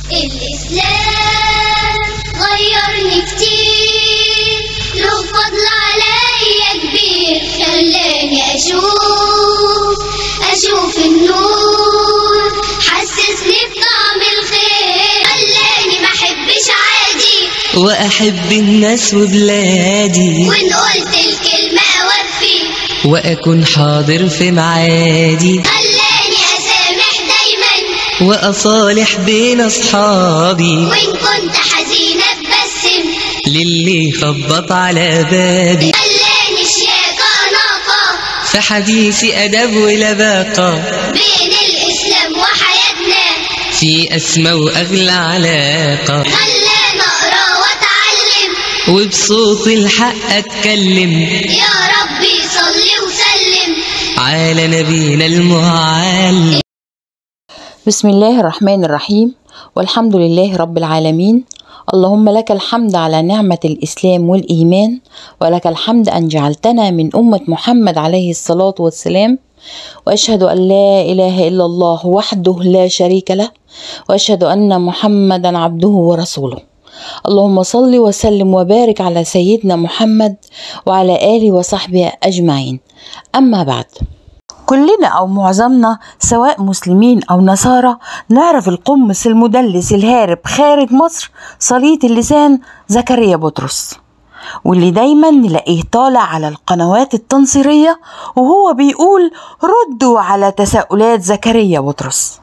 الإسلام غيرني كتير له فضل عليا كبير خلاني أشوف أشوف النور حسسني بطعم الخير خلاني ما أحبش عادي وأحب الناس وبلادي وإن قلت الكلمة أوفي وأكون حاضر في معادي خلاني أسامح دايما وأصالح بين أصحابي وإن كنت حزينة ببسم للي خبط على بابي خلاني شياكة أناقة في حديثي أدب ولباقة بين الإسلام وحياتنا في أسمى وأغلى علاقة خلاني أقرأ وأتعلم وبصوت الحق أتكلم يا ربي صلي وسلم على نبينا المعلم بسم الله الرحمن الرحيم والحمد لله رب العالمين اللهم لك الحمد على نعمة الإسلام والإيمان ولك الحمد أن جعلتنا من أمة محمد عليه الصلاة والسلام وأشهد أن لا إله إلا الله وحده لا شريك له وأشهد أن محمدا عبده ورسوله اللهم صل وسلم وبارك على سيدنا محمد وعلى آله وصحبه أجمعين أما بعد كلنا أو معظمنا سواء مسلمين أو نصارى نعرف القمص المدلس الهارب خارج مصر صليط اللسان زكريا بطرس واللي دايما نلاقيه طالع على القنوات التنصيرية وهو بيقول ردوا على تساؤلات زكريا بطرس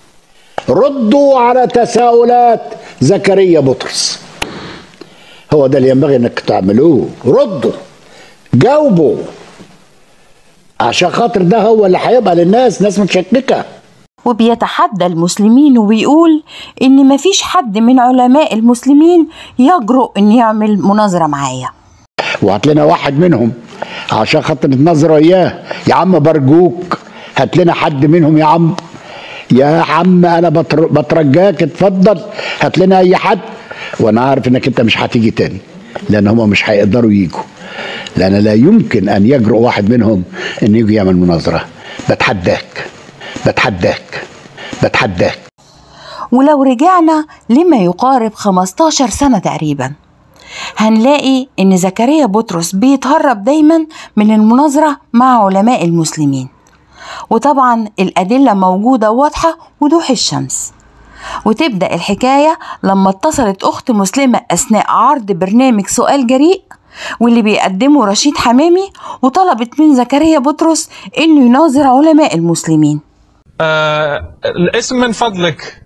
ردوا على تساؤلات زكريا بطرس هو ده اللي ينبغي انك تعملوه ردوا جاوبوا عشان خاطر ده هو اللي هيبقى للناس ناس متشككه وبيتحدى المسلمين وبيقول إن مفيش حد من علماء المسلمين يجرؤ إن يعمل مناظرة معايا وهات لنا واحد منهم عشان خاطر نتنظر اياه يا عم برجوك هات لنا حد منهم يا عم يا عم انا بتر- بترجاك اتفضل هات لنا اي حد وانا عارف انك انت مش هتيجي تاني لان هم مش هيقدروا يجوا لان لا يمكن ان يجرؤ واحد منهم ان يجي يعمل مناظره بتحداك بتحداك بتحداك ولو رجعنا لما يقارب 15 سنة تقريبا هنلاقي إن زكريا بطرس بيتهرب دايما من المناظرة مع علماء المسلمين وطبعا الأدلة موجودة واضحة وضوح الشمس وتبدأ الحكاية لما اتصلت أخت مسلمة أثناء عرض برنامج سؤال جريء واللي بيقدمه رشيد حمامي وطلبت من زكريا بطرس إنه يناظر علماء المسلمين آه الاسم من فضلك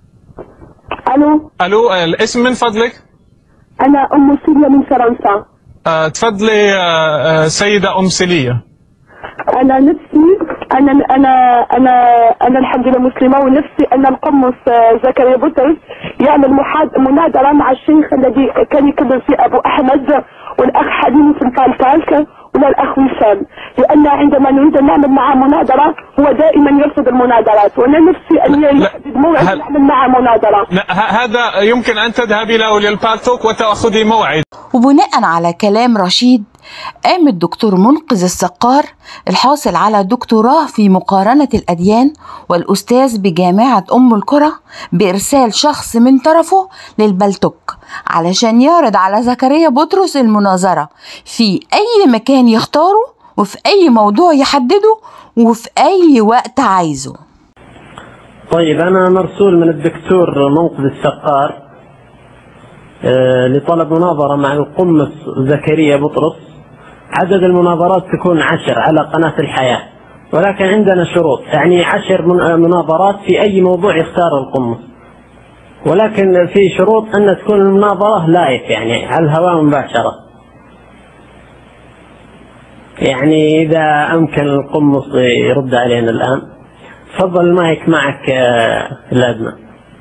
الو الو آه، الاسم من فضلك انا ام سيليا من فرنسا آه تفضلي آه آه سيدة ام سيلية انا نفسي انا انا انا انا الحمد لله مسلمه ونفسي ان القمص آه، زكريا بطرس يعمل محاد مناظره مع الشيخ الذي كان يكبر فيه ابو احمد والاخ حليم في الفالكالك ولا الاخ وسام لان عندما نريد ان نعمل معه مناظره هو دائما يرفض المناظرات وانا نفسي ان لا، يحدد موعد هل- نعمل معه مناظره لا ه- هذا يمكن أن تذهبي له للبالتوك وتأخذي موعد وبناء على كلام رشيد قام الدكتور منقذ السقار الحاصل على دكتوراه في مقارنة الأديان والأستاذ بجامعة أم القرى بإرسال شخص من طرفه للبلتوك علشان يعرض على زكريا بطرس المناظرة في أي مكان يختاره وفي أي موضوع يحدده وفي أي وقت عايزه طيب أنا مرسول من الدكتور منقذ السقار آه، لطلب مناظرة مع القمص زكريا بطرس عدد المناظرات تكون عشر على قناة الحياة ولكن عندنا شروط يعني عشر من- آه، مناظرات في أي موضوع يختار القمص ولكن في شروط أن تكون المناظرة لايف يعني على الهواء مباشرة يعني إذا أمكن القمص يرد علينا الآن تفضل المايك معك آه، الأدنى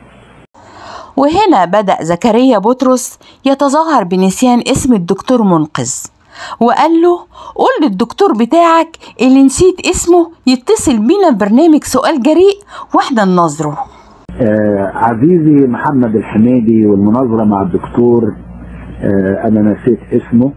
وهنا بدأ زكريا بطرس يتظاهر بنسيان اسم الدكتور منقذ وقال له قول للدكتور بتاعك اللي نسيت اسمه يتصل بينا ببرنامج سؤال جريء واحنا نناظره آه عزيزي محمد الحميدي والمناظرة مع الدكتور آه أنا نسيت اسمه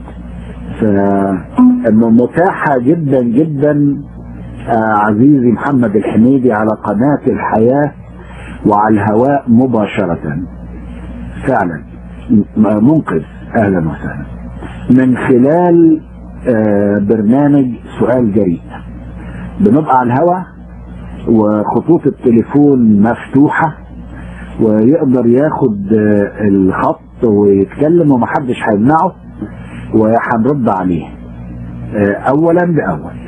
فمتاحة جدا جدا آه عزيزي محمد الحميدي على قناة الحياة وعلى الهواء مباشرة فعلا م- منقذ أهلا وسهلا من خلال آه، برنامج سؤال جريء بنبقى على الهواء وخطوط التليفون مفتوحة ويقدر ياخد آه، الخط ويتكلم ومحدش هيمنعه وهنرد عليه آه، اولا باول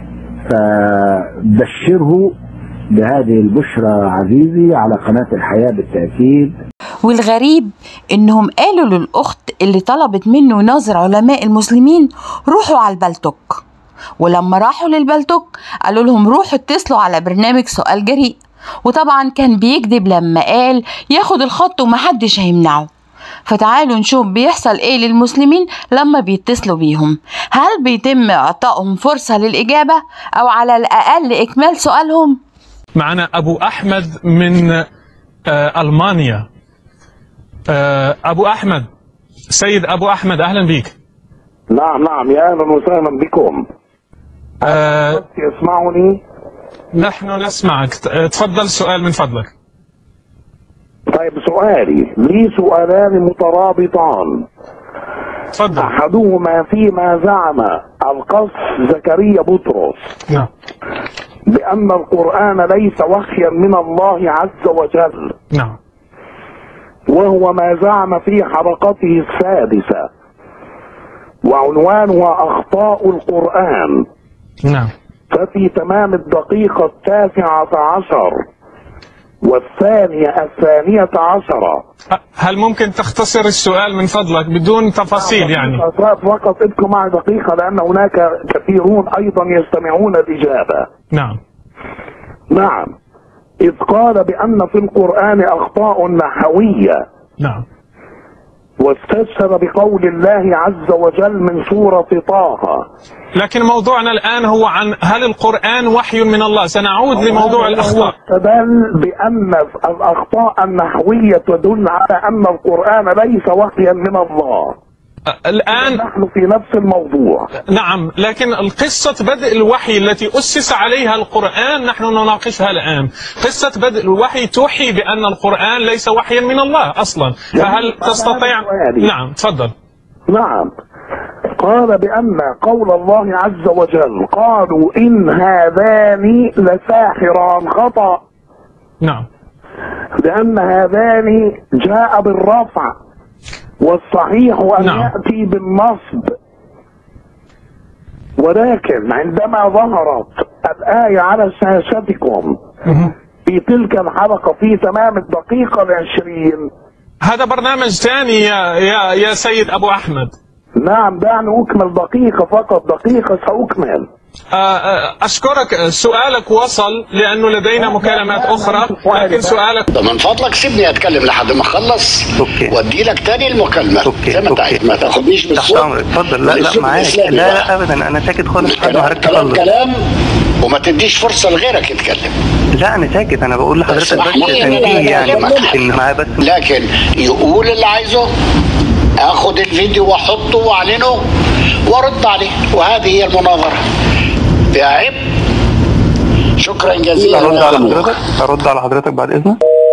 فبشره بهذه البشرى عزيزي على قناة الحياة بالتأكيد والغريب انهم قالوا للاخت اللي طلبت منه يناظر علماء المسلمين روحوا على البلتوك ولما راحوا للبلتوك قالوا لهم روحوا اتصلوا على برنامج سؤال جريء وطبعا كان بيكذب لما قال ياخد الخط ومحدش هيمنعه فتعالوا نشوف بيحصل ايه للمسلمين لما بيتصلوا بيهم هل بيتم اعطائهم فرصة للإجابة أو على الأقل إكمال سؤالهم معنا أبو أحمد من آه، ألمانيا آه، أبو أحمد سيد أبو أحمد أهلا بك نعم نعم يا اهلا وسهلا بكم آه، يسمعني نحن نسمعك ت- آه، تفضل سؤال من فضلك طيب سؤالي لي سؤالان مترابطان تفضل احدهما فيما زعم القص زكريا بطرس نعم بان القران ليس وحيا من الله عز وجل نعم وهو ما زعم في حلقته السادسه وعنوانها اخطاء القران نعم ففي تمام الدقيقة التاسعة عشر والثانية الثانية عشرة أه، هل ممكن تختصر السؤال من فضلك بدون تفاصيل يعني فقط ابقوا معي دقيقة لأن هناك كثيرون أيضا يستمعون الإجابة نعم نعم إذ قال بأن في القرآن أخطاء نحوية نعم واستشهد بقول الله عز وجل من سورة طه لكن موضوعنا الآن هو عن هل القرآن وحي من الله سنعود لموضوع الأخطاء استدل بأن الأخطاء النحوية تدل على أن القرآن ليس وحيا من الله أه، الآن نحن في نفس الموضوع نعم لكن القصة بدء الوحي التي أسس عليها القرآن نحن نناقشها الآن قصة بدء الوحي توحي بأن القرآن ليس وحيا من الله أصلا فهل تستطيع نعم تفضل نعم قال بأن قول الله عز وجل قالوا إن هذان لساحران خطأ نعم لأن هذان جاء بالرفع والصحيح أن نعم. يأتي بالنصب ولكن عندما ظهرت الآية على شاشتكم في تلك الحلقة في تمام الدقيقة العشرين هذا برنامج ثاني يا يا يا سيد أبو أحمد نعم دعني أكمل دقيقة فقط دقيقة سأكمل آه، آه، أشكرك آه، سؤالك وصل لأنه لدينا مكالمات أخرى لكن سؤالك طب من فضلك سيبني اتكلم لحد ما اخلص أوكي. وادي لك تاني المكالمه اوكي زي ما انت عايز ما تاخدنيش تحت بالصوت امرك اتفضل لا لا بالأسلوب معاك الإسلامي لا بقى. لا ابدا انا ساكت خالص لحد ما كلام حضرتك كلام تخلص كلام وما تديش فرصه لغيرك يتكلم لا انا ساكت انا بقول لحضرتك بس اسمح لي، تنبيه يعني أكلمك. ان معايا بس لكن يقول اللي عايزه اخد الفيديو واحطه واعلنه وارد عليه وهذه هي المناظره فيها عيب شكرا جزيلا ارد يا على أخوك. حضرتك ارد على حضرتك بعد اذنك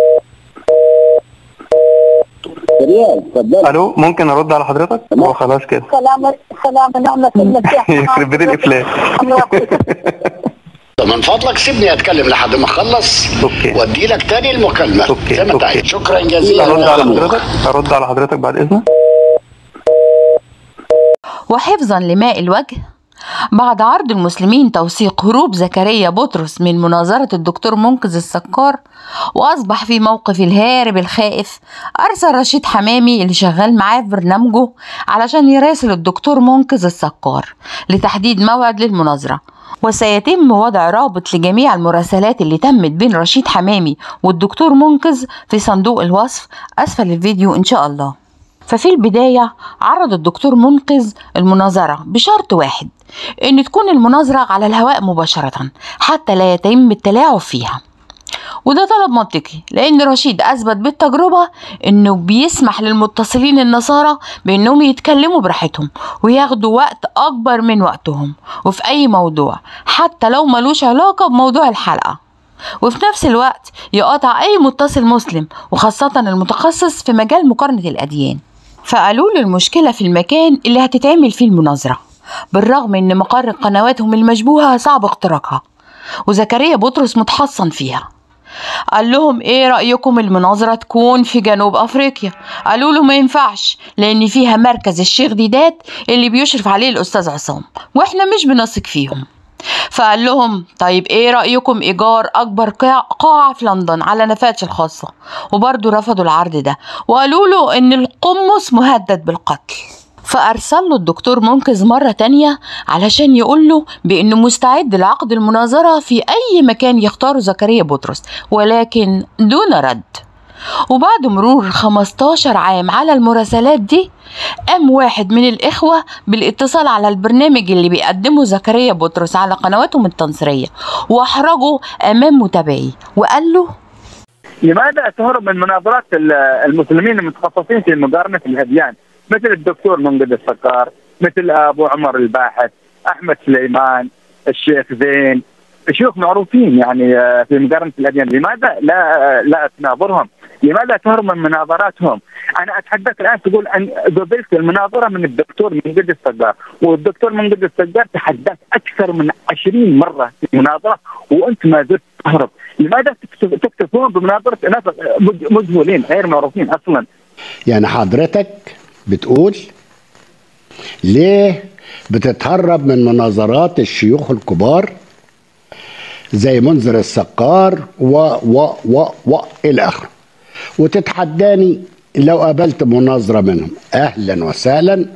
الو ممكن ارد على حضرتك هو خلاص كده سلام سلام نعمة المسيح يخرب بيت الافلام طب من فضلك سيبني اتكلم لحد ما اخلص اوكي وادي لك تاني المكالمه اوكي زي ما انت اوكي عايز شكرا جزيلا ارد يا على أخوك. حضرتك ارد على حضرتك بعد اذنك وحفظا لماء الوجه بعد عرض المسلمين توثيق هروب زكريا بطرس من مناظرة الدكتور منقذ السكار وأصبح في موقف الهارب الخائف أرسل رشيد حمامي اللي شغال معاه في برنامجه علشان يراسل الدكتور منقذ السكار لتحديد موعد للمناظرة وسيتم وضع رابط لجميع المراسلات اللي تمت بين رشيد حمامي والدكتور منقذ في صندوق الوصف أسفل الفيديو إن شاء الله ففي البداية عرض الدكتور منقذ المناظرة بشرط واحد إن تكون المناظرة على الهواء مباشرة حتى لا يتم التلاعب فيها وده طلب منطقي لأن رشيد أثبت بالتجربة إنه بيسمح للمتصلين النصارى بإنهم يتكلموا براحتهم وياخدوا وقت أكبر من وقتهم وفي أي موضوع حتى لو ملوش علاقة بموضوع الحلقة وفي نفس الوقت يقاطع أي متصل مسلم وخاصة المتخصص في مجال مقارنة الأديان فقالوا له المشكلة في المكان اللي هتتعمل فيه المناظرة بالرغم إن مقر قنواتهم المشبوهة صعب اختراقها وزكريا بطرس متحصن فيها قال لهم ايه رأيكم المناظرة تكون في جنوب افريقيا قالوا له ما ينفعش لان فيها مركز الشيخ ديدات اللي بيشرف عليه الاستاذ عصام واحنا مش بنثق فيهم فقال لهم طيب ايه رأيكم ايجار اكبر قاع- قاعة في لندن على نفاتش الخاصة وبرضه رفضوا العرض ده وقالوا له ان القمص مهدد بالقتل فأرسل له الدكتور منقذ مرة تانية علشان يقول له بأنه مستعد لعقد المناظرة في أي مكان يختاره زكريا بطرس ولكن دون رد وبعد مرور 15 عام على المراسلات دي قام واحد من الإخوة بالاتصال على البرنامج اللي بيقدمه زكريا بطرس على قنواتهم التنصيرية وأحرجه أمام متابعيه وقال له لماذا تهرب من مناظرات ال- المسلمين المتخصصين في مقارنه الاديان مثل الدكتور منقذ السكار مثل ابو عمر الباحث احمد سليمان الشيخ زين شيوخ معروفين يعني آه، في مقارنه الاديان لماذا لا لا تناظرهم؟ لماذا تهرب من مناظراتهم؟ انا اتحدث الان تقول ان قبلت المناظره من الدكتور منقذ السجار والدكتور منقذ السجار تحدث اكثر من 20 مره في المناظره وانت ما زلت تهرب، لماذا تكتف- تكتفون بمناظره ناس مج- مجهولين غير معروفين اصلا؟ يعني حضرتك بتقول ليه بتتهرب من مناظرات الشيوخ الكبار زي منذر السقار و و و و الى اخره وتتحداني لو قابلت مناظره منهم اهلا وسهلا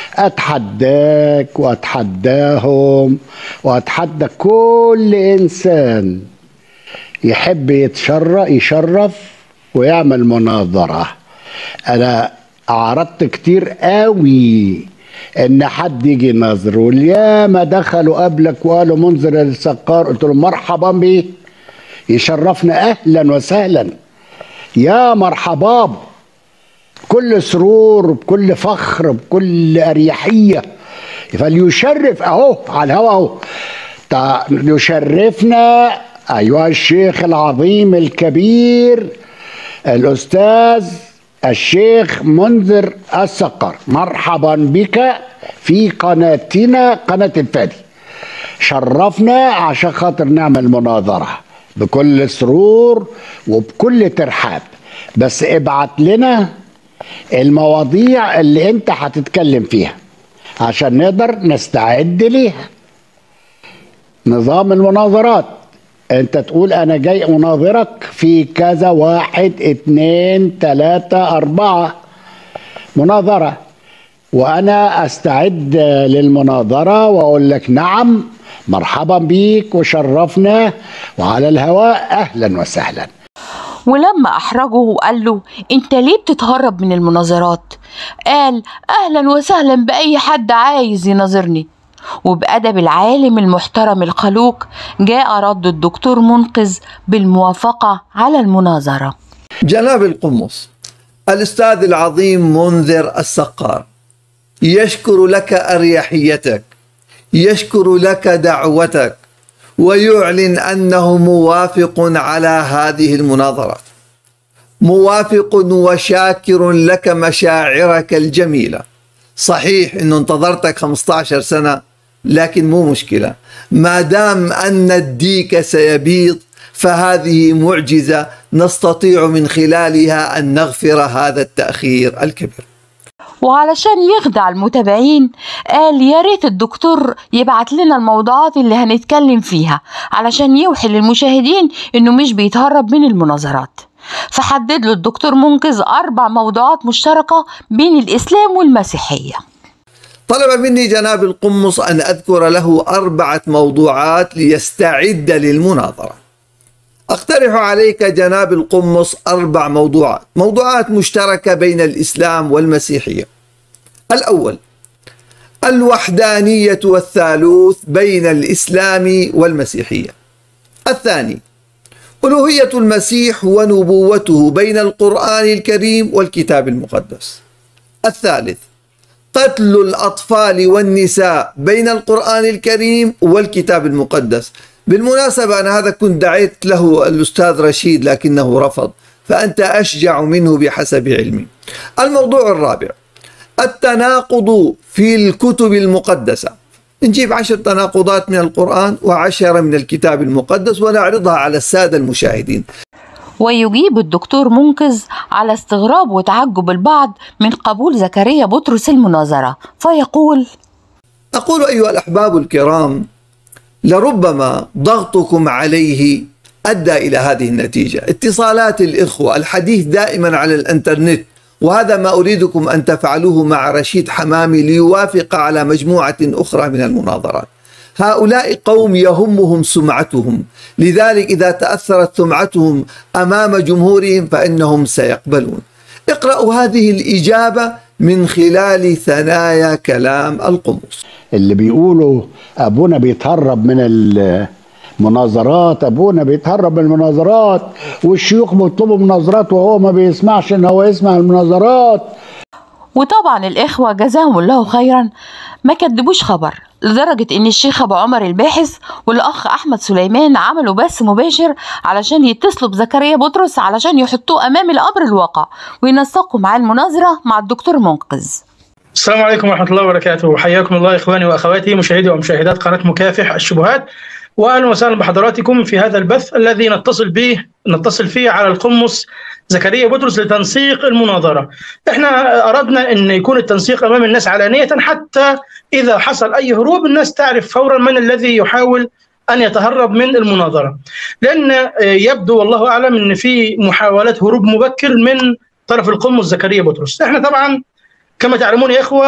اتحداك واتحداهم واتحدى كل انسان يحب يتشرف يشرف ويعمل مناظره انا عرضت كتير قوي ان حد يجي يناظر والياما دخلوا قبلك وقالوا منذر السقار قلت لهم مرحبا بيه يشرفنا اهلا وسهلا يا مرحبا بكل سرور بكل فخر بكل اريحيه فليشرف اهو على الهوا اهو تع- يشرفنا ايها الشيخ العظيم الكبير الاستاذ الشيخ منذر السقر مرحبا بك في قناتنا قناه الفادي شرفنا عشان خاطر نعمل مناظره بكل سرور وبكل ترحاب بس ابعت لنا المواضيع اللي انت هتتكلم فيها عشان نقدر نستعد ليها نظام المناظرات انت تقول انا جاي اناظرك في كذا واحد اتنين تلاتة اربعة مناظرة وانا استعد للمناظرة واقول لك نعم مرحبا بيك وشرفنا وعلى الهواء اهلا وسهلا ولما أحرجه وقال له أنت ليه بتتهرب من المناظرات؟ قال أهلا وسهلا بأي حد عايز يناظرني وبأدب العالم المحترم الخلوق جاء رد الدكتور منقذ بالموافقة على المناظرة جناب القمص الأستاذ العظيم منذر السقار يشكر لك أريحيتك يشكر لك دعوتك ويعلن أنه موافق على هذه المناظرة موافق وشاكر لك مشاعرك الجميلة صحيح أنه انتظرتك 15 سنة لكن مو مشكلة ما دام أن الديك سيبيض فهذه معجزة نستطيع من خلالها أن نغفر هذا التأخير الكبير وعلشان يخدع المتابعين قال يا ريت الدكتور يبعت لنا الموضوعات اللي هنتكلم فيها علشان يوحي للمشاهدين انه مش بيتهرب من المناظرات فحدد له الدكتور منقذ أربع موضوعات مشتركة بين الإسلام والمسيحية طلب مني جناب القمص أن أذكر له أربعة موضوعات ليستعد للمناظرة أقترح عليك جناب القمص أربع موضوعات موضوعات مشتركة بين الإسلام والمسيحية الأول الوحدانية والثالوث بين الإسلام والمسيحية الثاني ألوهية المسيح ونبوته بين القرآن الكريم والكتاب المقدس الثالث قتل الأطفال والنساء بين القرآن الكريم والكتاب المقدس بالمناسبة أنا هذا كنت دعيت له الأستاذ رشيد لكنه رفض فأنت أشجع منه بحسب علمي الموضوع الرابع التناقض في الكتب المقدسة نجيب عشر تناقضات من القرآن وعشرة من الكتاب المقدس ونعرضها على السادة المشاهدين ويجيب الدكتور منقذ على استغراب وتعجب البعض من قبول زكريا بطرس المناظرة فيقول أقول أيها الأحباب الكرام لربما ضغطكم عليه أدى إلى هذه النتيجة اتصالات الإخوة الحديث دائما على الإنترنت وهذا ما أريدكم أن تفعلوه مع رشيد حمامي ليوافق على مجموعة أخرى من المناظرات هؤلاء قوم يهمهم سمعتهم لذلك إذا تأثرت سمعتهم أمام جمهورهم فإنهم سيقبلون اقرأوا هذه الإجابة من خلال ثنايا كلام القمص اللي بيقولوا ابونا بيتهرب من المناظرات ابونا بيتهرب من المناظرات والشيوخ بيطلبوا مناظرات وهو ما بيسمعش ان هو يسمع المناظرات وطبعا الإخوة جزاهم الله خيرا ما كدبوش خبر لدرجة إن الشيخ أبو عمر الباحث والأخ أحمد سليمان عملوا بث مباشر علشان يتصلوا بزكريا بطرس علشان يحطوه أمام الأمر الواقع وينسقوا معاه المناظرة مع الدكتور منقذ السلام عليكم ورحمة الله وبركاته حياكم الله إخواني وأخواتي مشاهدي ومشاهدات قناة مكافح الشبهات وأهلا وسهلا بحضراتكم في هذا البث الذي نتصل به نتصل فيه على القمص زكريا بطرس لتنسيق المناظرة احنا أردنا أن يكون التنسيق أمام الناس علانية حتى إذا حصل أي هروب الناس تعرف فورا من الذي يحاول أن يتهرب من المناظرة لأن يبدو والله أعلم أن في محاولات هروب مبكر من طرف القمص زكريا بطرس احنا طبعا كما تعلمون يا إخوة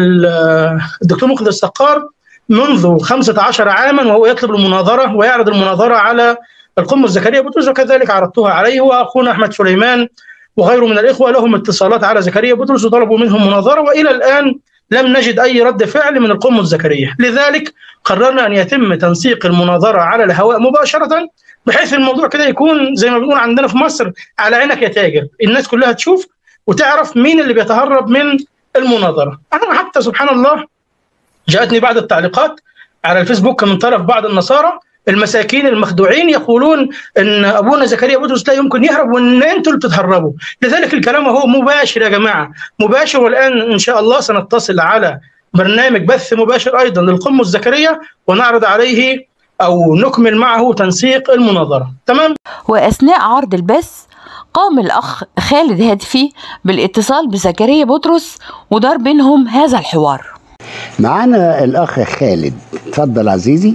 الدكتور مقدس السقار منذ 15 عاما وهو يطلب المناظرة ويعرض المناظرة على القمص زكريا بطرس وكذلك عرضتها عليه واخونا احمد سليمان وغيره من الاخوه لهم اتصالات على زكريا بطرس وطلبوا منهم مناظره والى الان لم نجد اي رد فعل من القمص زكريا، لذلك قررنا ان يتم تنسيق المناظره على الهواء مباشره بحيث الموضوع كده يكون زي ما بنقول عندنا في مصر على عينك يا تاجر، الناس كلها تشوف وتعرف مين اللي بيتهرب من المناظره، انا حتى سبحان الله جاءتني بعض التعليقات على الفيسبوك من طرف بعض النصارى المساكين المخدوعين يقولون ان ابونا زكريا بطرس لا يمكن يهرب وان انتم اللي بتتهربوا، لذلك الكلام هو مباشر يا جماعه، مباشر والان ان شاء الله سنتصل على برنامج بث مباشر ايضا للقمص زكريا ونعرض عليه او نكمل معه تنسيق المناظره، تمام؟ وأثناء عرض البث قام الأخ خالد هدفي بالاتصال بزكريا بطرس ودار بينهم هذا الحوار معانا الاخ خالد اتفضل عزيزي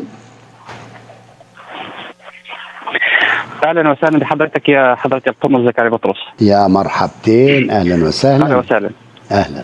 اهلا وسهلا بحضرتك يا حضره القمص زكريا بطرس يا مرحبتين اهلا وسهلا اهلا وسهلا اهلا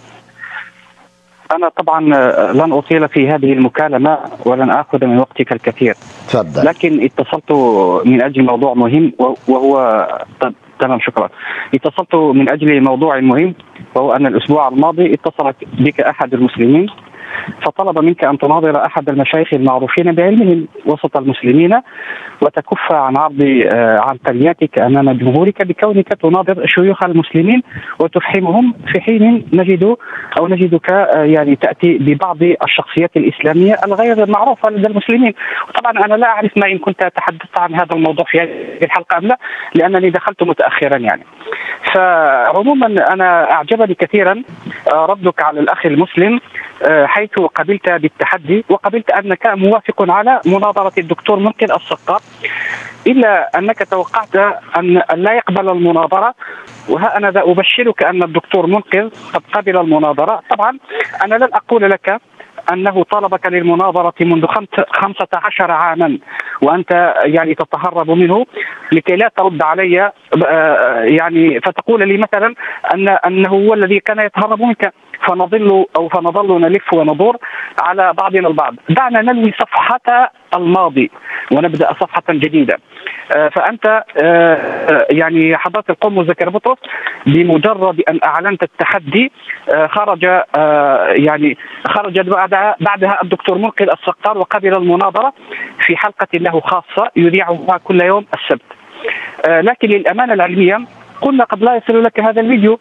انا طبعا آه، لن اطيل في هذه المكالمه ولن اخذ من وقتك الكثير تفضل لكن اتصلت من اجل موضوع مهم وهو طب تمام شكرا اتصلت من اجل موضوع مهم وهو ان الاسبوع الماضي اتصلت بك احد المسلمين فطلب منك ان تناظر احد المشايخ المعروفين بعلمهم وسط المسلمين وتكف عن عرض آه، عبقرياتك امام جمهورك بكونك تناظر شيوخ المسلمين وتفحمهم في حين نجد او نجدك آه، يعني تاتي ببعض الشخصيات الاسلاميه الغير معروفه لدى المسلمين وطبعا انا لا اعرف ما ان كنت تحدثت عن هذا الموضوع في هذه الحلقه ام لا لانني دخلت متاخرا يعني فعموما انا اعجبني كثيرا آه، ردك على الاخ المسلم آه، حيث قبلت بالتحدي وقبلت انك موافق على مناظره الدكتور ممكن السقاط الا انك توقعت ان أن لا يقبل المناظره وها انا ذا ابشرك ان الدكتور منقذ قد قبل المناظره طبعا انا لن اقول لك انه طلبك للمناظره منذ خمس- خمسة عشر عاما وانت يعني تتهرب منه لكي لا ترد علي آه، يعني فتقول لي مثلا ان انه هو الذي كان يتهرب منك فنظل او فنظل نلف وندور على بعضنا البعض دعنا ننوي صفحه الماضي ونبدا صفحه جديده آه، فانت آه، آه، يعني حضرة القوم زكريا بطرس بمجرد ان اعلنت التحدي آه، خرج آه، يعني خرج بعدها بعدها الدكتور منقذ السقار وقبل المناظره في حلقه له خاصه يذيعها كل يوم السبت. آه، لكن للامانه العلميه قلنا قد لا يصل لك هذا الفيديو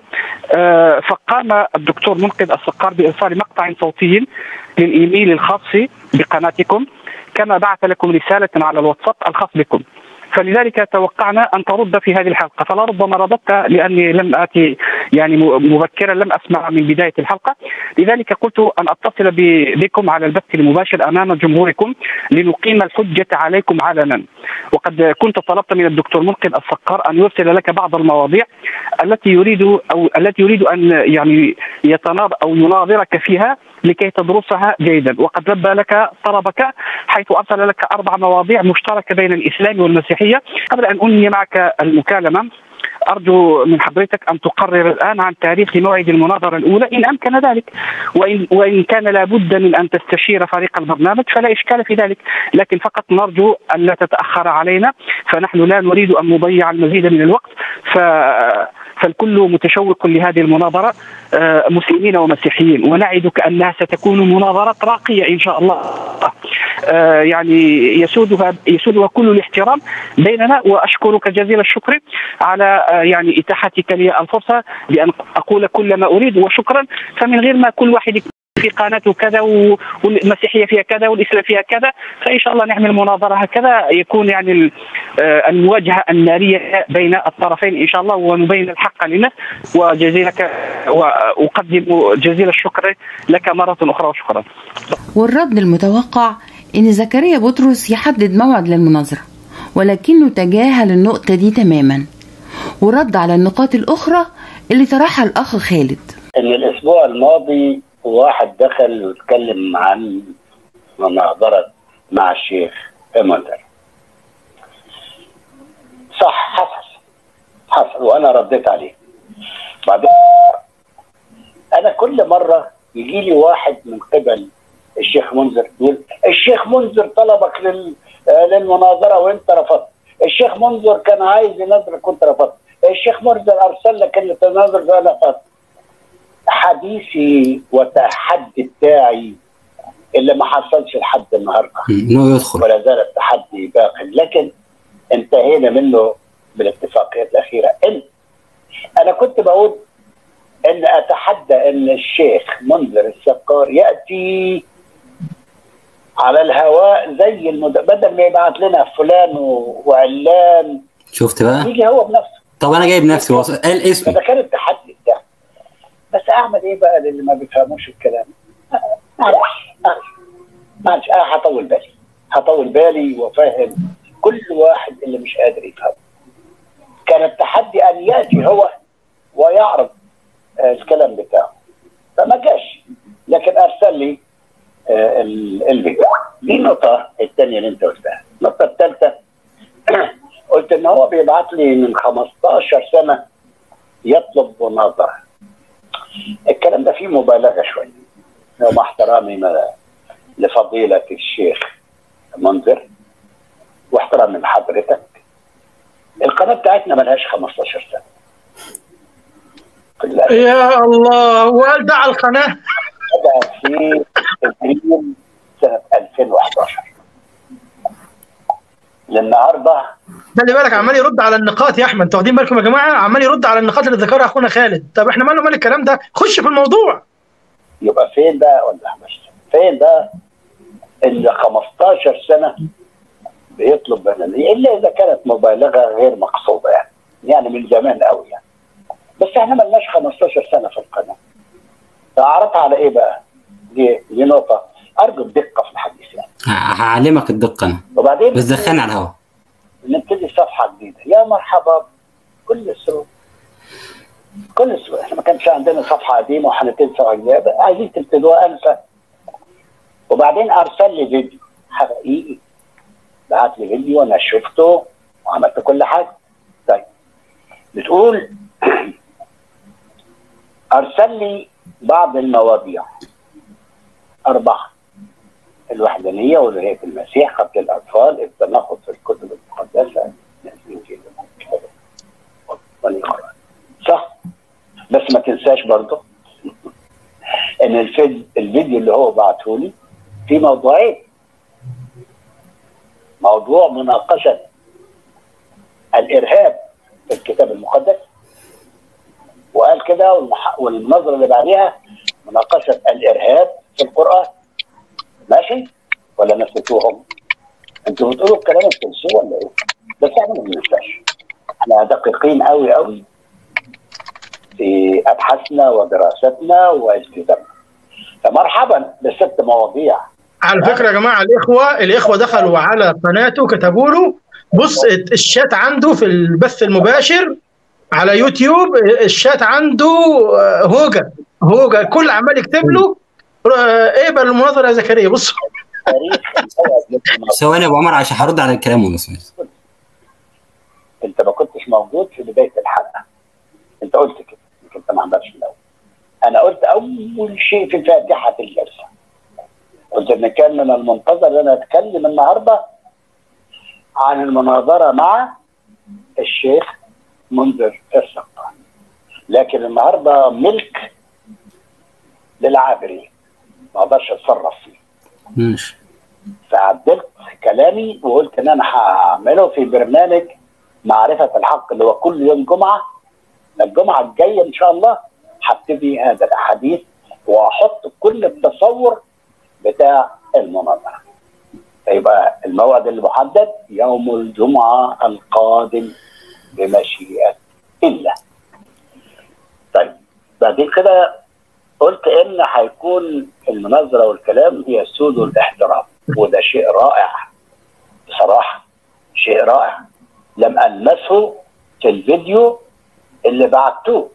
آه، فقام الدكتور منقذ السقار بإرسال مقطع صوتي للإيميل الخاص بقناتكم كما بعث لكم رسالة على الواتساب الخاص بكم فلذلك توقعنا ان ترد في هذه الحلقه فلا ربما رددت لاني لم اتي يعني م- مبكرا لم اسمع من بدايه الحلقه لذلك قلت ان اتصل ب- بكم على البث المباشر امام جمهوركم لنقيم الحجه عليكم علنا وقد كنت طلبت من الدكتور منقذ السقار ان يرسل لك بعض المواضيع التي يريد او التي يريد ان يعني يتناظر او يناظرك فيها لكي تدرسها جيدا وقد لبى لك طلبك حيث ارسل لك اربع مواضيع مشتركه بين الاسلام والمسيحيه قبل ان انهي معك المكالمه ارجو من حضرتك ان تقرر الان عن تاريخ موعد المناظره الاولى ان امكن ذلك وان وان كان لابد من ان تستشير فريق البرنامج فلا اشكال في ذلك لكن فقط نرجو ان لا تتاخر علينا فنحن لا نريد ان نضيع المزيد من الوقت ف فالكل متشوق لهذه المناظره آه، مسلمين ومسيحيين ونعدك انها ستكون مناظره راقيه ان شاء الله آه، يعني يسودها يسودها كل الاحترام بيننا واشكرك جزيل الشكر على آه، يعني اتاحتك لي الفرصه بان اقول كل ما اريد وشكرا فمن غير ما كل واحد في قناته كذا و- والمسيحيه فيها كذا والاسلام فيها كذا فان شاء الله نعمل مناظره هكذا يكون يعني ال- آه، المواجهه الناريه بين الطرفين ان شاء الله ونبين الحق للناس وجزيلك واقدم جزيل الشكر لك مره اخرى وشكرا والرد المتوقع إن زكريا بطرس يحدد موعد للمناظرة ولكنه تجاهل النقطة دي تماما ورد على النقاط الأخرى اللي طرحها الأخ خالد ان الاسبوع الماضي واحد دخل واتكلم عن مناظرة مع الشيخ منذر صح حصل حصل وانا رديت عليه بعدين انا كل مرة يجي لي واحد من قبل الشيخ منذر يقول الشيخ منذر طلبك لل... آه، للمناظرة وانت رفضت الشيخ منذر كان عايز ينظرك وانت رفضت الشيخ منذر ارسل لك ان تناظر فانا رفضت حديثي وتحدي بتاعي اللي ما حصلش لحد النهارده انه يدخل ولا زال التحدي باق لكن انتهينا منه بالاتفاقيات الاخيره ان انا كنت بقول ان اتحدى ان الشيخ منذر السكار ياتي على الهواء زي المد... بدل ما يبعت لنا فلان و- وعلان شفت بقى يجي هو بنفسه طب انا جايب نفسي وص... قال اسمي فده كان التحدي بتاعي بس اعمل ايه بقى للي ما بيفهموش الكلام معلش معلش معلش انا هطول بالي هطول بالي وافهم كل واحد اللي مش قادر يفهم كان التحدي ان ياتي هو ويعرض آه، الكلام بتاعه فما جاش لكن ارسل لي آه، ال- الفيديو دي النقطه الثانيه اللي انت قلتها النقطه الثالثه قلت ان هو بيبعت لي من 15 سنه يطلب مناظره الكلام ده فيه مبالغه شويه ومع احترامي ما- لفضيله الشيخ منذر واحترامي لحضرتك القناه بتاعتنا ملهاش 15 سنه كلها يا الله وقال ده على القناه بدأ في ابريل سنه 2011 للنهارده خلي بالك عمال يرد على النقاط يا احمد انتوا واخدين بالكم يا جماعه عمال يرد على النقاط اللي ذكرها اخونا خالد طب احنا مالنا مال الكلام ده خش في الموضوع يبقى فين بقى ولا مش فين بقى اللي 15 سنه بيطلب مننا الا اذا كانت مبالغه غير مقصوده يعني يعني من زمان قوي يعني بس احنا ملناش 15 سنه في القناه فاعرضها على ايه بقى؟ دي دي نقطه ارجو الدقه في الحديث يعني ه- هعلمك الدقه انا وبعدين بس دخلني على الهوا نبتدي صفحه جديده يا مرحبا كل السرور كل السرور احنا ما كانش عندنا صفحه قديمه وهنبتدي صفحه جديده عايزين تبتدوها انسى وبعدين ارسل لي فيديو حقيقي بعت لي فيديو وانا شفته وعملت كل حاجه طيب بتقول ارسل لي بعض المواضيع اربعه الوحدانيه ورؤيه المسيح قتل الاطفال التناقض في الكتب المقدسه الانجيل والقران صح بس ما تنساش برضه ان الفيد الفيديو اللي هو بعته لي في موضوعين موضوع مناقشه الارهاب في الكتاب المقدس وقال كده والمح- والمناظره اللي بعديها مناقشه الارهاب في القران ماشي ولا نسيتوهم؟ انتوا بتقولوا الكلام الفلسفي ولا ايه؟ بس احنا ما بننساش احنا دقيقين قوي قوي في ابحاثنا ودراستنا والتزامنا فمرحبا بست مواضيع على فكره يا جماعه الاخوه الاخوه دخلوا على قناته كتبوا له بص الشات عنده في البث المباشر على يوتيوب الشات عنده آه، هوجه هوجه كل عمال يكتب له آه، اقبل المناظره يا زكريا بص ثواني يا ابو عمر عشان هرد على الكلام ونص انت ما كنتش موجود في بدايه الحلقه انت قلت كده يمكن انت ما عندكش من الاول انا قلت اول شيء في فاتحه الجلسه قلت ان كان من المنتظر ان انا اتكلم النهارده عن المناظره مع الشيخ منذر السقا لكن النهارده ملك للعابرين ما اقدرش اتصرف فيه ماشي فعدلت كلامي وقلت ان انا هعمله في برنامج معرفه الحق اللي هو كل يوم جمعه الجمعه الجايه ان شاء الله هبتدي هذا الحديث واحط كل التصور بتاع المناظره فيبقى الموعد المحدد يوم الجمعه القادم بمشيئه الله. طيب بعدين كده قلت ان هيكون المناظره والكلام يسود الاحترام وده شيء رائع بصراحه شيء رائع لم المسه في الفيديو اللي بعتوه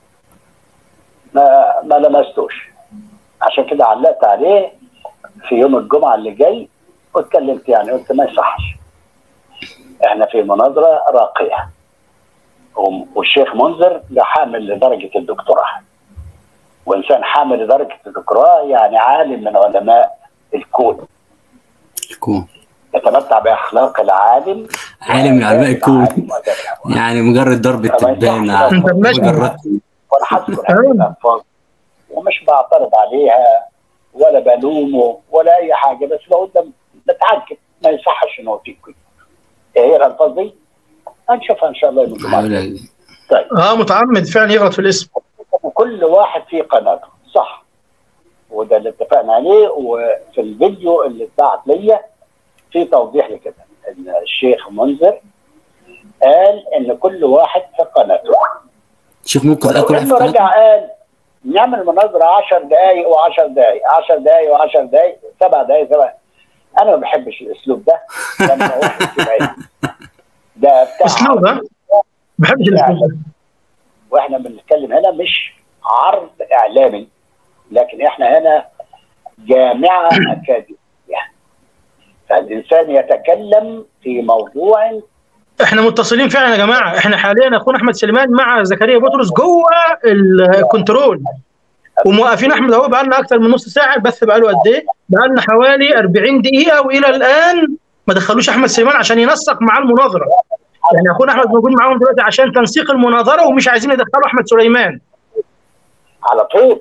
ما ما لمستوش عشان كده علقت عليه في يوم الجمعه اللي جاي واتكلمت يعني قلت ما يصحش احنا في مناظره راقيه وم- والشيخ منذر ده حامل لدرجه الدكتوراه وانسان حامل لدرجه الدكتوراه يعني عالم من علماء الكون الكون يتمتع باخلاق العالم عالم من علماء الكون يعني مجرد ضرب التبان أنت ماشي. مجرد وانا حذكر هذه الالفاظ ومش بعترض عليها ولا بلومه ولا اي حاجه بس بقول ده بتعجب ما يصحش ان هو فيك كده. ايه هي الالفاظ دي؟ هنشوفها ان شاء الله يوم الجمعه طيب اه متعمد فعلا يغلط في الاسم وكل واحد في قناته صح وده اللي اتفقنا عليه وفي الفيديو اللي اتبعت ليا في توضيح لكده ان الشيخ منذر قال ان كل واحد في قناته شوف ممكن ولو اكل واحد انه في رجع قال نعمل مناظره 10 دقائق و10 دقائق 10 دقائق و10 دقائق سبع دقائق سبع انا ما بحبش الاسلوب ده لما هو اجتماعي. ده بتاع اسلوب ها ما بحبش الاسلوب ده واحنا بنتكلم هنا مش عرض اعلامي لكن احنا هنا جامعه اكاديميه فالانسان يتكلم في موضوع احنا متصلين فعلا يا جماعه احنا حاليا اخونا احمد سليمان مع زكريا بطرس جوه الكنترول وموقفين احمد اهو بقى لنا اكثر من نص ساعه البث بقى له قد ايه؟ بقى لنا حوالي 40 دقيقه والى الان ما دخلوش احمد سليمان عشان ينسق مع المناظره يعني اخونا احمد موجود معاهم دلوقتي عشان تنسيق المناظره ومش عايزين يدخلوا احمد سليمان على طول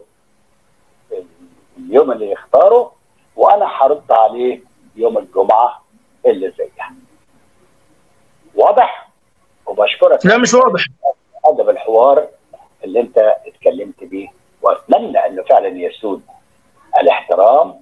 اليوم اللي يختاره وانا هرد عليه يوم الجمعه اللي زيها واضح وبشكرك لا مش واضح هذا بالحوار اللي انت اتكلمت بيه واتمنى انه فعلا يسود الاحترام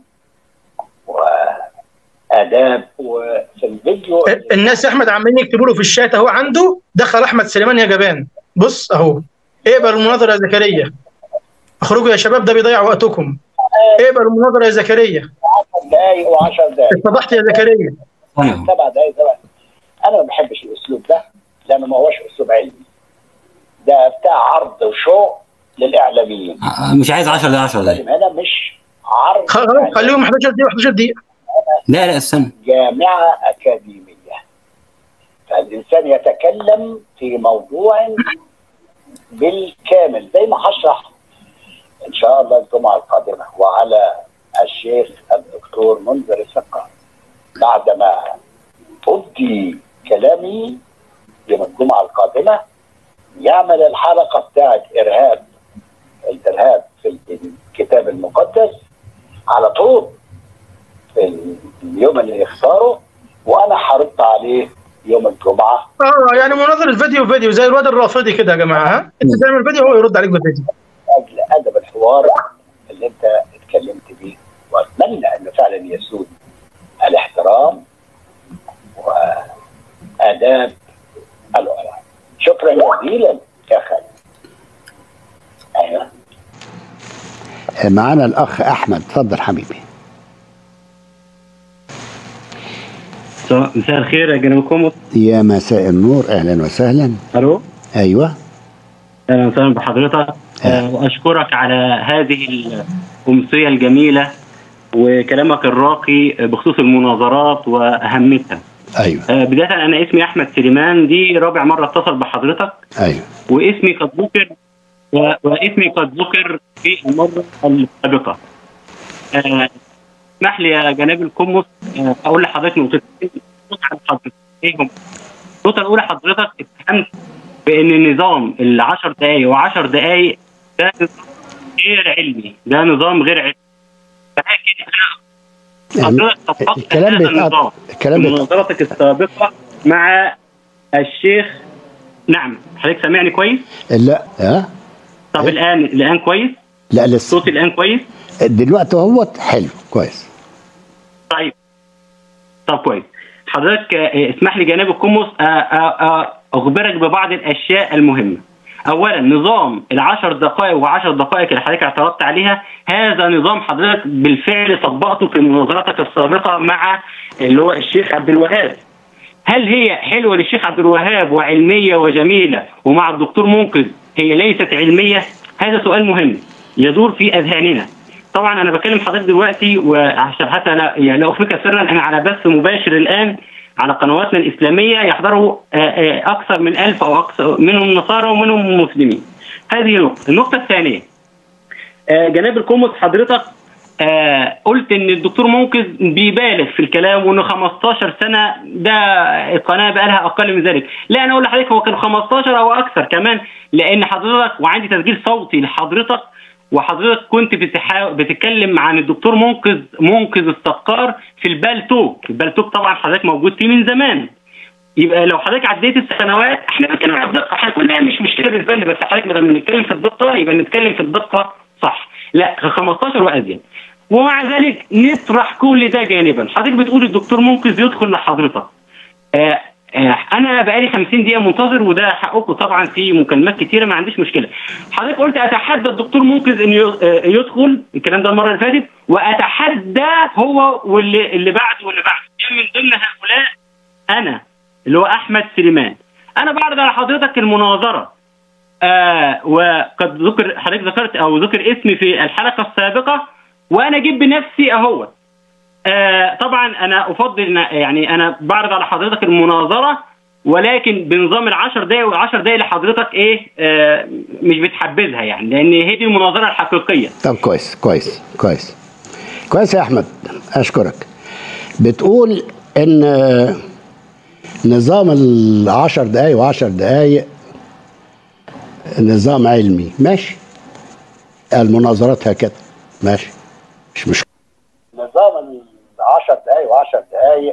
واداب وفي الفيديو الناس يا احمد عمالين يكتبوا له في الشات اهو عنده دخل احمد سليمان يا جبان بص اهو اقبل المناظره يا زكريا اخرجوا يا شباب ده بيضيع وقتكم اقبل المناظره يا زكريا دقايق و10 دقايق اتضحت يا زكريا سبع دقايق سبع انا ما بحبش الاسلوب ده لانه ما هوش اسلوب علمي ده بتاع عرض وشو للاعلاميين آه، مش عايز 10 دقايق 10 دقايق هنا مش عرض خلاص خليهم 11 دقيقه 11 دقيقه لا لا استنى جامعه اكاديميه فالانسان يتكلم في موضوع بالكامل زي ما هشرح ان شاء الله الجمعه القادمه وعلى الشيخ الدكتور منذر السقا بعدما ابدي كلامي يوم الجمعه القادمه يعمل الحلقه بتاعت ارهاب الارهاب في الكتاب المقدس على طول في اليوم اللي يختاره وانا هرد عليه يوم الجمعه اه يعني مناظره فيديو فيديو فيديو زي الواد الرافضي كده يا جماعه ها انت تعمل فيديو هو يرد عليك بفيديو اجل ادب الحوار اللي انت اتكلمت بيه واتمنى انه فعلا يسود الاحترام واداب العلماء شكرا جزيلا يا خالد ايوه معانا الاخ احمد اتفضل حبيبي مساء الخير يا جناب كوموس يا مساء النور اهلا وسهلا الو ايوه اهلا وسهلا بحضرتك آه، واشكرك على هذه الامسيه الجميله وكلامك الراقي بخصوص المناظرات واهميتها ايوه آه، بدايه انا اسمي احمد سليمان دي رابع مره اتصل بحضرتك ايوه واسمي قد ذكر و- واسمي قد ذكر في المره السابقه آه، اسمح لي يا جناب الكمس آه، اقول لحضرتك نقطتين نقطة عن حضرتك ايه هم؟ النقطه الاولى حضرتك اتهمت بان نظام ال 10 دقائق و10 دقائق ده نظام غير علمي ده نظام غير علمي فلكن حضرتك طبقت الكلام هذا بيتقطع النظام الكلام في بيتقطع مناظرتك السابقه مع الشيخ نعم حضرتك سامعني كويس؟ لا ها طب الان الان كويس؟ لا لسه صوتي الان كويس؟ دلوقتي اهوت حلو كويس طيب طب كويس حضرتك آه، اسمح لي جناب الكمس آه، آه، آه، اخبرك ببعض الاشياء المهمه اولا نظام العشر دقائق وعشر دقائق اللي حضرتك اعترضت عليها هذا نظام حضرتك بالفعل طبقته في مناظرتك السابقه مع اللي هو الشيخ عبد الوهاب هل هي حلوه للشيخ عبد الوهاب وعلميه وجميله ومع الدكتور منقذ هي ليست علميه هذا سؤال مهم يدور في اذهاننا طبعا انا بكلم حضرتك دلوقتي وعشان حتى لا يعني لا اخفيك سرا انا على بث مباشر الان على قنواتنا الاسلاميه يحضره آه، آه، اكثر من ألف او اكثر منهم نصارى ومنهم مسلمين. هذه نقطه، النقطه الثانيه آه، جناب الكوموس حضرتك آه، قلت ان الدكتور منقذ بيبالغ في الكلام وانه 15 سنه ده القناه بقى لها اقل من ذلك، لا انا اقول لحضرتك هو كان 15 او اكثر كمان لان حضرتك وعندي تسجيل صوتي لحضرتك وحضرتك كنت بتحا... بتتكلم عن الدكتور منقذ منقذ السقار في البالتوك، البالتوك طبعا حضرتك موجود فيه من زمان. يبقى لو حضرتك عديت السنوات احنا بنتكلم عن الدقه احنا كلها مش مشكله بالنسبه لنا بس حضرتك بدل ما نتكلم في الدقه يبقى نتكلم في الدقه صح لا 15 وازيد ومع ذلك نطرح كل ده جانبا حضرتك بتقول الدكتور منقذ يدخل لحضرتك آه آه انا بقالي 50 دقيقه منتظر وده حقكم طبعا في مكالمات كتيره ما عنديش مشكله حضرتك قلت اتحدى الدكتور منقذ انه ي- آه، يدخل الكلام ده المره اللي فاتت واتحدى هو واللي اللي بعده واللي بعده كان من ضمن هؤلاء انا اللي هو احمد سليمان انا بعرض على حضرتك المناظره آه وقد ذكر حضرتك ذكرت او ذكر اسمي في الحلقه السابقه وانا اجيب بنفسي اهو آه طبعا انا افضل إن- يعني انا بعرض على حضرتك المناظره ولكن بنظام العشر دقايق والعشر دقايق اللي حضرتك ايه آه مش بتحبذها يعني لان هي دي المناظره الحقيقيه طب كويس كويس كويس كويس يا احمد اشكرك بتقول ان نظام العشر دقايق وعشر دقايق نظام علمي ماشي المناظرات هكذا ماشي مش مشكلة نظام العشر دقايق وعشر دقايق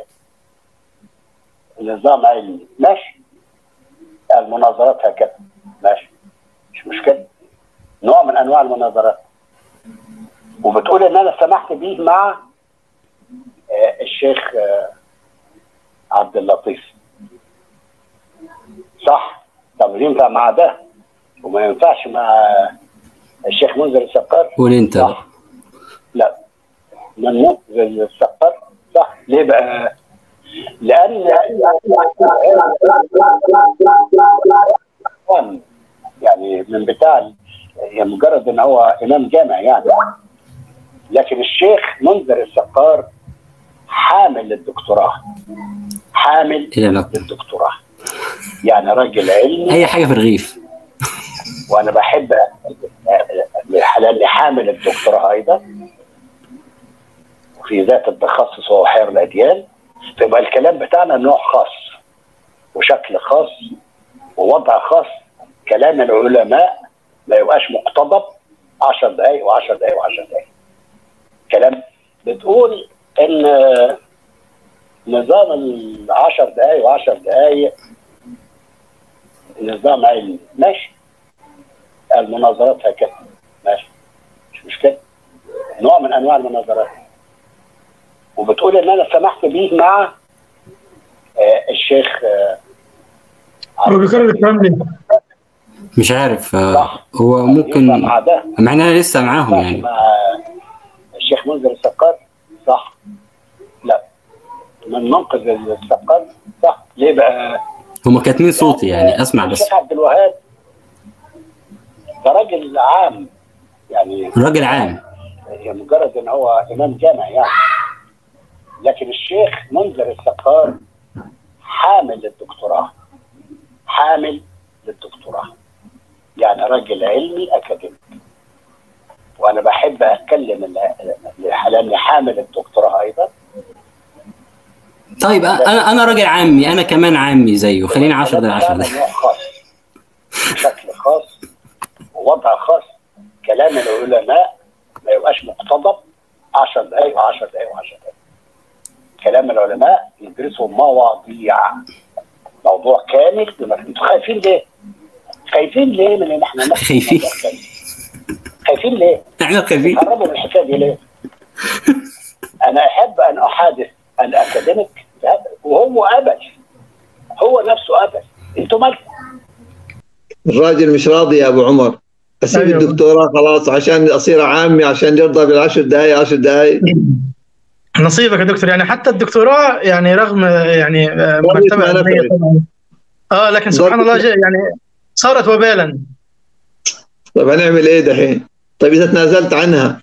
نظام علمي ماشي المناظرات هكذا ماشي مش مشكلة نوع من أنواع المناظرات وبتقول إن أنا سمحت بيه مع آه، الشيخ آه، عبد اللطيف صح طب ينفع مع ده وما ينفعش مع الشيخ منذر السقار قول انت بقى لا ممنوع زي السقر صح ليه بقى؟ لأن يعني من بتاع يعني مجرد ان هو امام جامع يعني لكن الشيخ منذر السقار حامل للدكتوراه حامل ايه العلاقه للدكتوراه يعني راجل علمي اي حاجه في الرغيف وانا بحب من الحلال اللي حامل الدكتوراه ايضا في ذات التخصص وهو حير الاديان فيبقى الكلام بتاعنا نوع خاص وشكل خاص ووضع خاص كلام العلماء ما يبقاش مقتضب 10 دقائق و10 دقائق و10 دقائق كلام بتقول ان نظام العشر دقائق و10 دقائق نظام علمي ماشي المناظرات هكذا ماشي مش مشكله نوع من انواع المناظرات وبتقول ان انا سمحت بيه مع آه الشيخ آه هو بيكرر الكلام ليه؟ مش عارف آه، هو ممكن مع ده مع ان انا لسه معاهم يعني مع الشيخ منذر السقار صح لا من منقذ السقار صح ليه بقى هم كاتمين صوتي يعني اسمع بس الشيخ عبد الوهاب ده راجل عام يعني راجل عام هي مجرد ان هو امام جامع يعني لكن الشيخ منذر السقار حامل للدكتوراه حامل للدكتوراه يعني راجل علمي اكاديمي وانا بحب اتكلم ال- لاني حامل الدكتوراه ايضا طيب انا انا راجل عامي انا كمان عامي زيه خليني 10 دقايق 10 كلام دقايق نوع خاص بشكل خاص ووضع خاص كلام العلماء ما يبقاش مقتضب 10 دقايق و10 دقايق و10 دقايق كلام العلماء يدرسوا مواضيع موضوع كامل بما- انتوا خايفين ليه؟ خايفين ليه من ان احنا ناخد خايفين. موضوع كامل؟ خايفين ليه؟ احنا خايفين هربوا من الحكايه دي ليه؟ انا احب ان احادث الاكاديميك وهو ابد هو نفسه ابد انتوا مالكم؟ الراجل مش راضي يا ابو عمر اسيب أيوة. الدكتوراه خلاص عشان اصير عامي عشان يرضى بالعشر دقائق عشر دقائق نصيبك يا دكتور يعني حتى الدكتوراه يعني رغم يعني آه، مرتبه ما علميه نفعت. طبعا اه لكن سبحان الله جاء يعني صارت وبالا طيب هنعمل ايه دحين؟ طيب اذا تنازلت عنها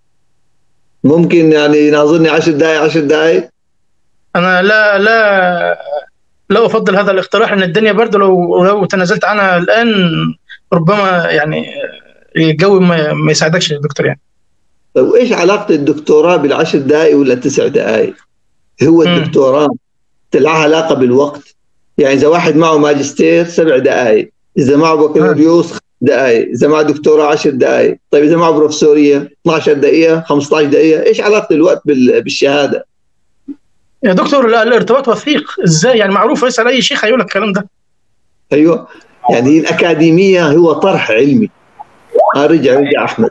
ممكن يعني يناظرني عشر دقائق عشر دقائق انا لا لا لا افضل هذا الاقتراح لان الدنيا برضه لو لو تنازلت عنها الان ربما يعني الجو ما, ما يساعدكش يا دكتور يعني طيب ايش علاقه الدكتوراه بالعشر دقائق ولا التسع دقائق؟ هو الدكتوراه لها علاقه بالوقت يعني اذا واحد معه ماجستير سبع دقائق اذا معه بكالوريوس خمس دقائق اذا معه دكتوراه 10 دقائق طيب اذا معه بروفيسوريه 12 دقيقه 15 دقيقه ايش علاقه الوقت بال- بالشهاده؟ يا دكتور لا الارتباط وثيق ازاي يعني معروف اسال اي شيخ هيقول لك الكلام ده ايوه يعني الاكاديميه هو طرح علمي آه رجع رجع احمد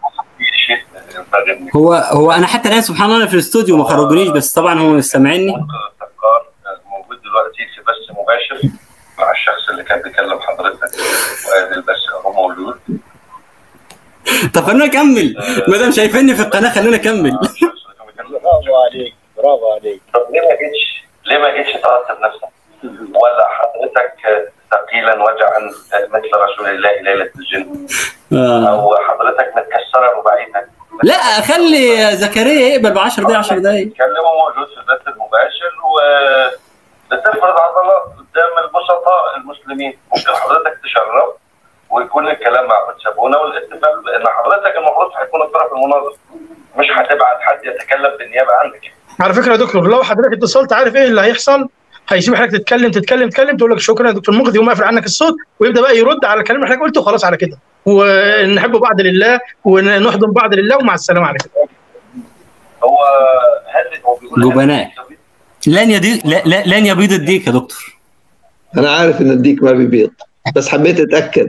هو هو انا حتى الان سبحان الله أنا في الاستوديو ما خرجونيش بس طبعا هو مش سامعيني موجود دلوقتي في بث مباشر مع الشخص اللي كان بيكلم حضرتك وادي البث هو موجود طب خلونا نكمل ما دام شايفيني في القناه خلونا نكمل برافو عليك برافو عليك طب ليه ما جيتش ليه ما جيتش ترتب نفسك ولا حضرتك ثقيلا وجعا مثل رسول الله ليله الجن آه. او حضرتك متكسره رباعيتك لا خلي زكريا يقبل ب 10 دقايق 10 دقايق تكلمه موجود في البث المباشر و بتفرض عضلات قدام البسطاء المسلمين ممكن حضرتك تشرف ويكون الكلام مع سابونا والاتفاق لان حضرتك المفروض هيكون الطرف المناظر مش هتبعت حد يتكلم بالنيابه عنك على فكره يا دكتور لو حضرتك اتصلت عارف ايه اللي هيحصل هيسيب حضرتك تتكلم تتكلم تتكلم تقول لك شكرا يا دكتور مغذي يقوم قافل عنك الصوت ويبدا بقى يرد على الكلام اللي حضرتك قلته خلاص على كده ونحب بعض لله ونحضن بعض لله ومع السلامه على كده هو هل هو بيقول جبناء لن يدي لا- لا- لن يبيض الديك يا دكتور انا عارف ان الديك ما بيبيض بس حبيت اتاكد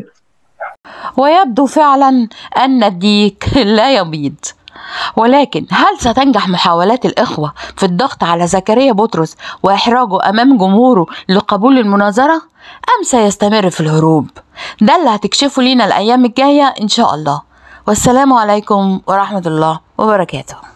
ويبدو فعلا أن الديك لا يبيض ولكن هل ستنجح محاولات الإخوة في الضغط على زكريا بطرس وإحراجه أمام جمهوره لقبول المناظرة أم سيستمر في الهروب ده اللي هتكشفه لينا الأيام الجاية إن شاء الله والسلام عليكم ورحمة الله وبركاته